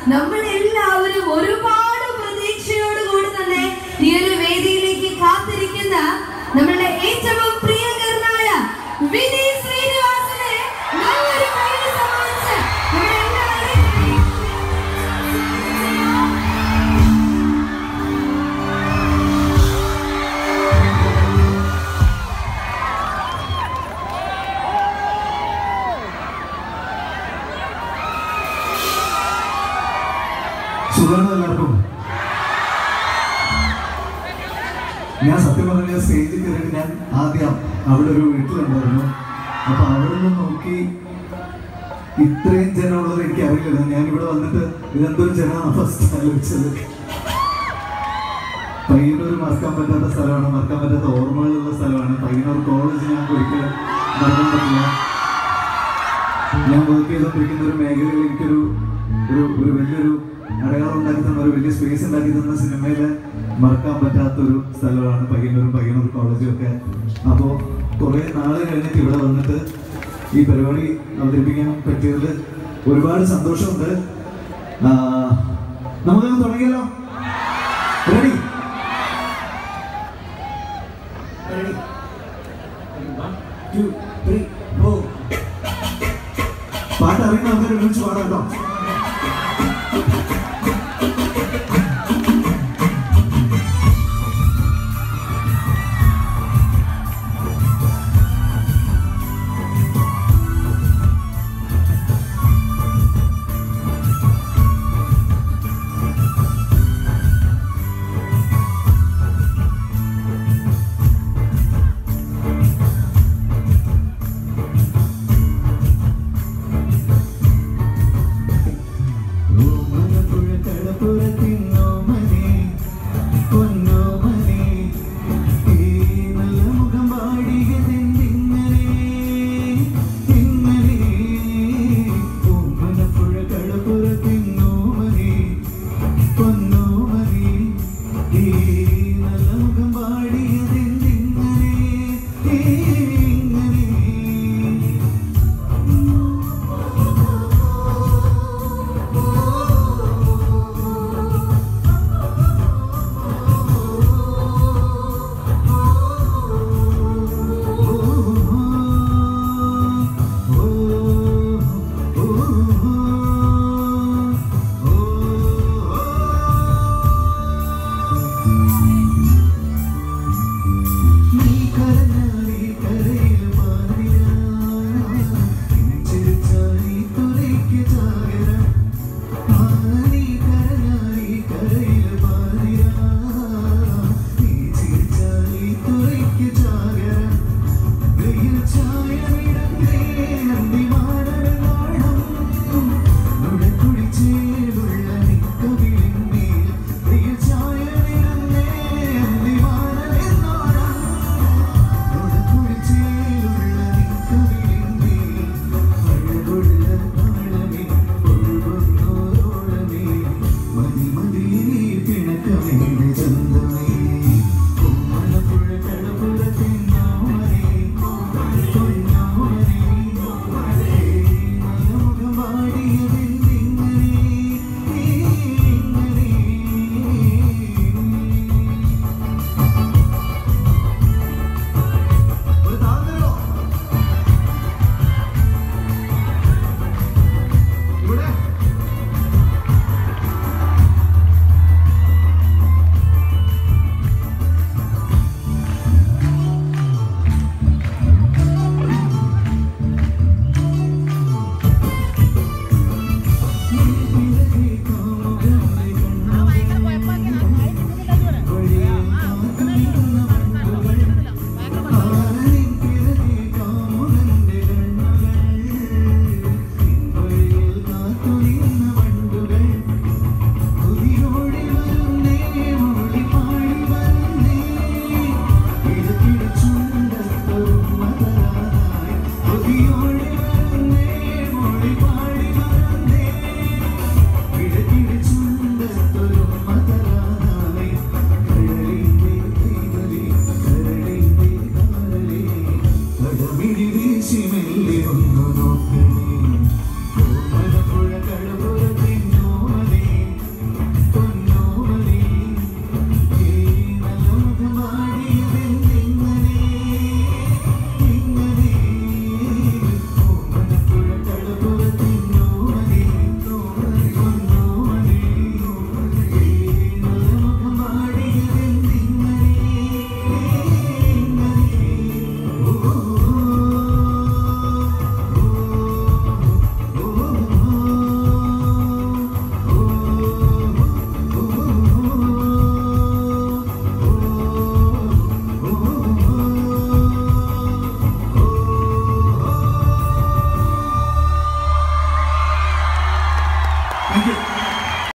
നമ്മൾ എല്ലാവരും ഒരുപാട് പ്രതീക്ഷയോട് കൂടി തന്നെ ഈ ഒരു വേദിയിലേക്ക് കാത്തിരിക്കുന്ന നമ്മളുടെ ഏറ്റവും പ്രിയങ്കരനായ വിനീത് ശ്രീനിവാസനെ നല്ലൊരു കൈയ്യടി സമ്മാനിച്ച് നമ്മുടെ എല്ലാവരെയും സുഖമാണ് എല്ലാവർക്കും ഞാൻ സത്യം പറഞ്ഞ സ്റ്റേജിൽ കയറിയിട്ട് ഞാൻ ആദ്യം അവിടെ ഒരു വീട്ടിലുണ്ടായിരുന്നു അപ്പൊ അവിടെ നിന്ന് നോക്കി ഇത്രയും ജനമുള്ളത് എനിക്ക് അറിയില്ല ഞാൻ ഇവിടെ വന്നിട്ട് ഇതെന്തൊരു ജനമാണ് ഫസ്റ്റ് ആലോചിച്ചത് പയ്യന്നൂർ മറക്കാൻ പറ്റാത്ത സ്ഥലമാണ് മറക്കാൻ പറ്റാത്ത ഓർമ്മകളുള്ള സ്ഥലമാണ് പയ്യന്നൂർ കോളേജ് ഞങ്ങൾക്ക് ഒരിക്കലും മറക്കാൻ പറ്റില്ല ഞാൻ വർക്ക് ചെയ്തുകൊണ്ടിരിക്കുന്ന ഒരു മേഖലയിൽ എനിക്കൊരു ഒരു ഒരു വലിയൊരു അടയാളം ഉണ്ടാക്കി തന്ന ഒരു വലിയ സ്പേസ് ഉണ്ടാക്കി തന്ന സിനിമയിലെ മറക്കാൻ പറ്റാത്ത ഒരു സ്ഥലമാണ് പയ്യന്നൂരും പയ്യന്നൂർ കോളേജും ഒക്കെ അപ്പോൾ കുറേ നാൾ കഴിഞ്ഞിട്ട് ഇവിടെ വന്നിട്ട് ഈ പരിപാടി അവതരിപ്പിക്കാൻ പറ്റിയതിൽ ഒരുപാട് സന്തോഷമുണ്ട് ആ, നമുക്കങ്ങ് തുടങ്ങിയല്ലോ ready ready one two three four പാട്ട് അറിയുന്ന ആൾക്കാർ ഒരുമിച്ച് പാടാം കേട്ടോ